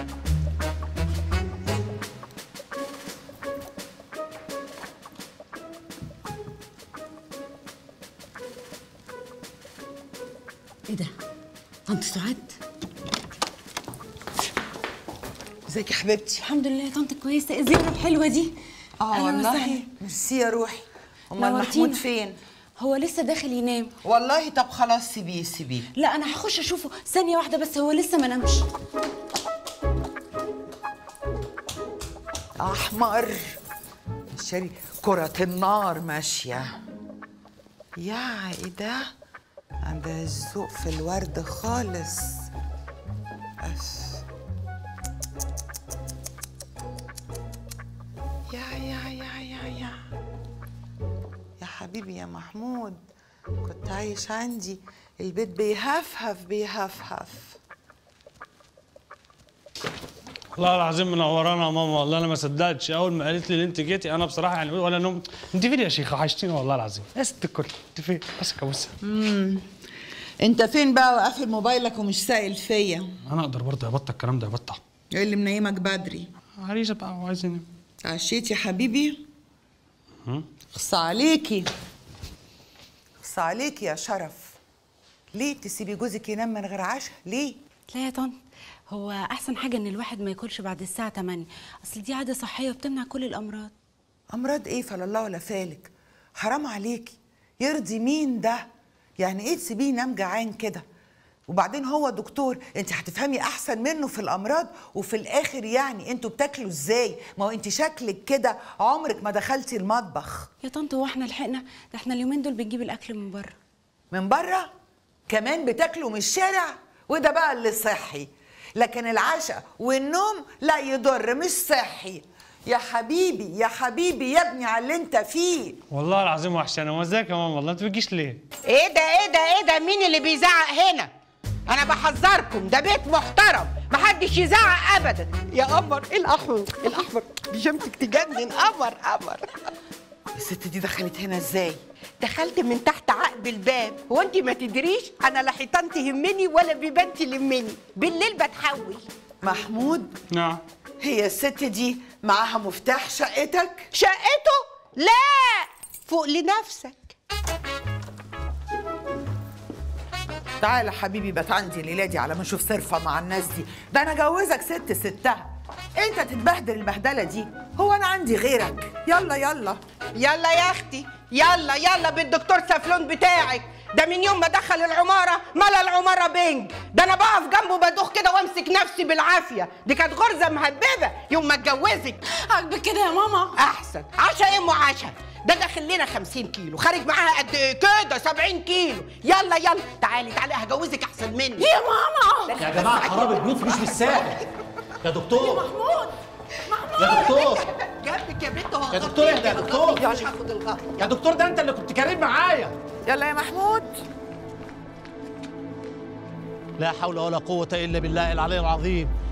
ايه ده؟ طنط سعاد؟ ازيك يا حبيبتي الحمد لله يا طنط كويسه ايه الزياره الحلوه دي؟ اه أهلا والله وسهلا. ميرسي يا روحي امال نورتينا. محمود فين هو لسه داخل ينام والله طب خلاص سيبيه سيبيه لا انا هخش اشوفه ثانيه واحده بس هو لسه ما نامش احمر شاري كرة النار ماشية يا ايه ده عندها الذوق في الورد خالص أس. يا يا يا يا يا يا حبيبي يا محمود كنت عايش عندي البيت بيهفهف بيهفهف والله العظيم منورانا يا ماما والله انا ما صدقتش اول ما قالت لي ان انت جيتي انا بصراحه يعني ولا نوم انت فين يا شيخه وحشتيني والله العظيم يا ست الكل انت فين ماسك ابوسها انت فين بقى وقافل موبايلك ومش سائل فيا انا اقدر برضه يا بطه الكلام ده يا بطه ايه اللي منيمك بدري عريسه بقى وعايز ينام عشيت يا حبيبي خص عليكي خص عليكي يا شرف ليه تسيبي جوزك ينام من غير عشاء ليه لا يا طنط هو احسن حاجه ان الواحد ما ياكلش بعد الساعه 8 اصل دي عاده صحيه وبتمنع كل الامراض امراض ايه فلا الله ولا فالك حرام عليكي يرضي مين ده يعني ايه تسيبيه ينام جعان كده وبعدين هو دكتور انت هتفهمي احسن منه في الامراض وفي الاخر يعني انتوا بتاكلوا ازاي ما هو انت شكلك كده عمرك ما دخلتي المطبخ يا طنط هو احنا لحقنا ده احنا اليومين دول بنجيب الاكل من بره من بره كمان بتاكلوا من الشارع وده بقى اللي صحي لكن العشاء والنوم لا يضر مش صحي يا حبيبي يا حبيبي يا ابني على اللي انت فيه والله العظيم وحشانه وازيك يا ماما والله انت بتجيش ليه ايه ده ايه ده ايه ده مين اللي بيزعق هنا انا بحذركم ده بيت محترم محدش يزعق ابدا يا قمر ايه الاحمر الاحمر بيجامتك تجنن قمر قمر الست دي دخلت هنا ازاي دخلت من تحت عقب الباب هو انت ما تدريش انا لا حيطان تهمني ولا بيبان تلمني بالليل بتحول محمود نعم هي الست دي معاها مفتاح شقتك شقته لا فوق لنفسك تعالى حبيبي بات عندي الليله دي على ما اشوف صرفه مع الناس دي ده انا جوزك ست ستها انت تتبهدل البهدله دي هو انا عندي غيرك يلا يلا يلا يا اختي يلا يلا بالدكتور سافلون بتاعك ده من يوم ما دخل العمارة ملا العمارة بنج ده أنا بقف جنبه بدوخ كده وأمسك نفسي بالعافية دي كانت غرزة مهببة يوم ما اتجوزك عاجبك كده يا ماما أحسن عشا إيه أم عشا ده داخل لنا 50 كيلو خارج معاها قد إيه كده 70 كيلو يلا يلا تعالي تعالي هجوزك أحسن مني يا ماما يا جماعه خراب البيوت مش بالساهل يا دكتور محمود يا دكتور جنبك يا بنت هو يا دكتور اهدى يا دكتور. مش هاخد الغلط يا دكتور ده انت اللي كنت كريم معايا يلا يا محمود لا حول ولا قوه الا بالله العلي العظيم